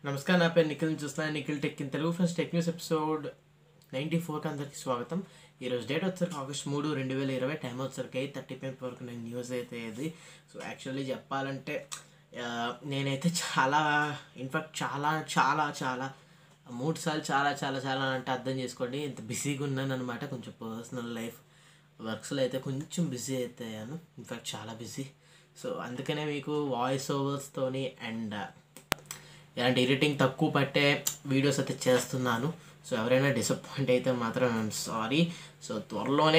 నమస్కారం నా పేరు నిఖిల్ చూస్తున్నాను Nikhil tech in Telugu friends tech news episode ninety ఫోర్కి అందరికీ స్వాగతం ఈరోజు డేట్ వచ్చరికి ఆగస్ట్ మూడు రెండు వేల ఇరవై టైం వచ్చరికి ఎయిట్ థర్టీ ఫైవ్ వరకు నేను న్యూస్ అయితే ఇది సో యాక్చువల్లీ చెప్పాలంటే ఆ, నేనైతే చాలా ఇన్ఫాక్ట్ చాలా చాలా చాలా మూడు సార్లు చాలా చాలా చాలా అంటే అర్థం చేసుకోండి ఇంత బిజీగా ఉన్నాను అనమాట కొంచెం పర్సనల్ లైఫ్ వర్క్స్లో అయితే కొంచెం బిజీ అయితే అయ్యాను ఇన్ఫాక్ట్ చాలా బిజీ సో అందుకనే మీకు వాయిస్ ఓవర్స్తోని అండ్ ఇలాంటి ఎడిటింగ్ తక్కువ పట్టే వీడియోస్ అయితే చేస్తున్నాను సో ఎవరైనా డిసప్పాయింట్ అయితే మాత్రం ఐఎమ్ సారీ సో త్వరలోనే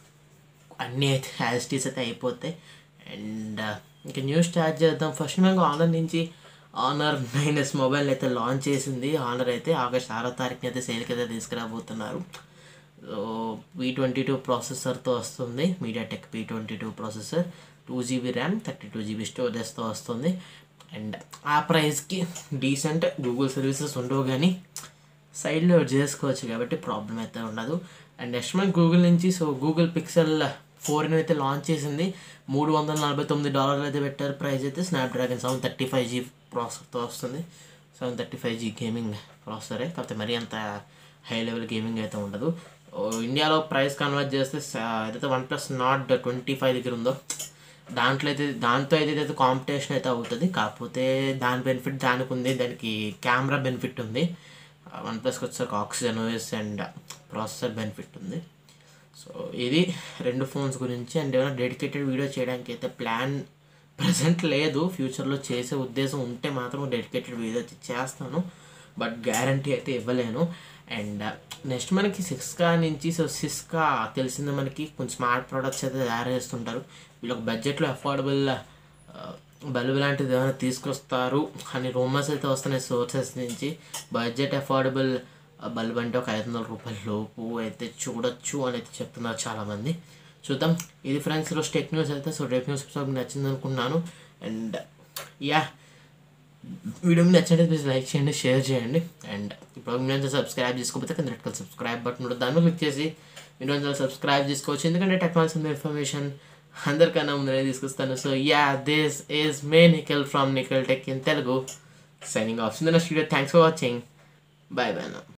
అన్నీ అయితే యాజిటీస్ అయితే అయిపోతాయి అండ్ ఇంకా న్యూస్ స్టార్ట్ చేద్దాం ఫస్ట్ మేము ఆనర్ నుంచి ఆనర్ నైన్ ఎస్ మొబైల్ అయితే లాంచ్ చేసింది ఆనర్ అయితే ఆగస్ట్ ఆరో తారీఖున అయితే సేల్కి అయితే తీసుకురాబోతున్నారు సో పీ ట్వంటీ టూ ప్రాసెసర్తో వస్తుంది MediaTek P twenty two processor two GB RAM thirty two GB స్టోరేజ్తో వస్తుంది అండ్ ఆ ప్రైస్కి డీసెంట్ గూగుల్ సర్వీసెస్ ఉండవు కానీ సైడ్లో చేసుకోవచ్చు కాబట్టి ప్రాబ్లం అయితే ఉండదు అండ్ నెక్స్ట్ మంత్ గూగుల్ నుంచి సో గూగుల్ పిక్సెల్ ఫోర్ని అయితే లాంచ్ చేసింది మూడు వందల నలభై తొమ్మిది డాలర్లు అయితే పెట్టారు ప్రైస్ అయితే Snapdragon seven thirty five G ప్రాసెసర్తో వస్తుంది seven thirty five G gaming ప్రాసెసరే కాకపోతే మరీ అంత హై లెవెల్ గేమింగ్ అయితే ఉండదు ఓ, ఇండియాలో ప్రైస్ కన్వర్ట్ చేస్తే స- ఏదైతే OnePlus Nord twenty five దగ్గర ఉందో దాంట్లో అయితే దాంతో అయితే అయితే కాంపిటీషన్ అయితే అవుతుంది కాకపోతే దాని బెనిఫిట్ దానికి ఉంది దానికి కెమెరా బెనిఫిట్ ఉంది వన్ ప్లస్కి వచ్చేసరికి Oxygen OS and processor benefit ఉంది సో ఇది రెండు ఫోన్స్ గురించి అండ్ ఏమైనా డెడికేటెడ్ వీడియో చేయడానికి అయితే ప్లాన్ ప్రజెంట్ లేదు ఫ్యూచర్లో చేసే ఉద్దేశం ఉంటే మాత్రం డెడికేటెడ్ వీడియో అయితే చేస్తాను బట్ గ్యారంటీ అయితే ఇవ్వలేను అండ్ నెక్స్ట్ మనకి సిస్కా నుంచి సో సిస్కా తెలిసింది మనకి కొంచెం స్మార్ట్ ప్రొడక్ట్స్ అయితే తయారు చేస్తుంటారు వీళ్ళకి బడ్జెట్లో అఫోర్డబుల్ బల్బ్ లాంటిది ఏమైనా తీసుకొస్తారు అని రూమర్స్ అయితే వస్తున్నాయి సోర్సెస్ నుంచి బడ్జెట్ అఫోర్డబుల్ బల్బ్ అంటే ఒక ఐదు వందల రూపాయల లోపు అయితే చూడొచ్చు అని అయితే చెప్తున్నారు చాలామంది చూద్దాం ఇది ఫ్రెండ్స్ ఈరోజు టెక్ న్యూస్ అయితే సో టెక్ న్యూస్ ఎపిసోడ్ మీకు నచ్చింది అనుకున్నాను అండ్ యా వీడియో మీకు నచ్చినట్టు ప్లీజ్ లైక్ చేయండి షేర్ చేయండి అండ్ ఇప్పుడు మీరు సబ్స్క్రైబ్ చేసుకోకపోతే కింద రెడ్ కలర్ సబ్స్క్రైబ్ బటన్ ఉంటుంది దాన్ని క్లిక్ చేసి మీరు సబ్స్క్రైబ్ చేసుకోవచ్చు ఎందుకంటే టెక్నాలజీ ఇన్ఫర్మేషన్ అందరికన్నా ముందే తీసుకొస్తాను so yeah this is me Nikhil from Nikhil tech in Telugu signing off next video thanks for watching bye bye నా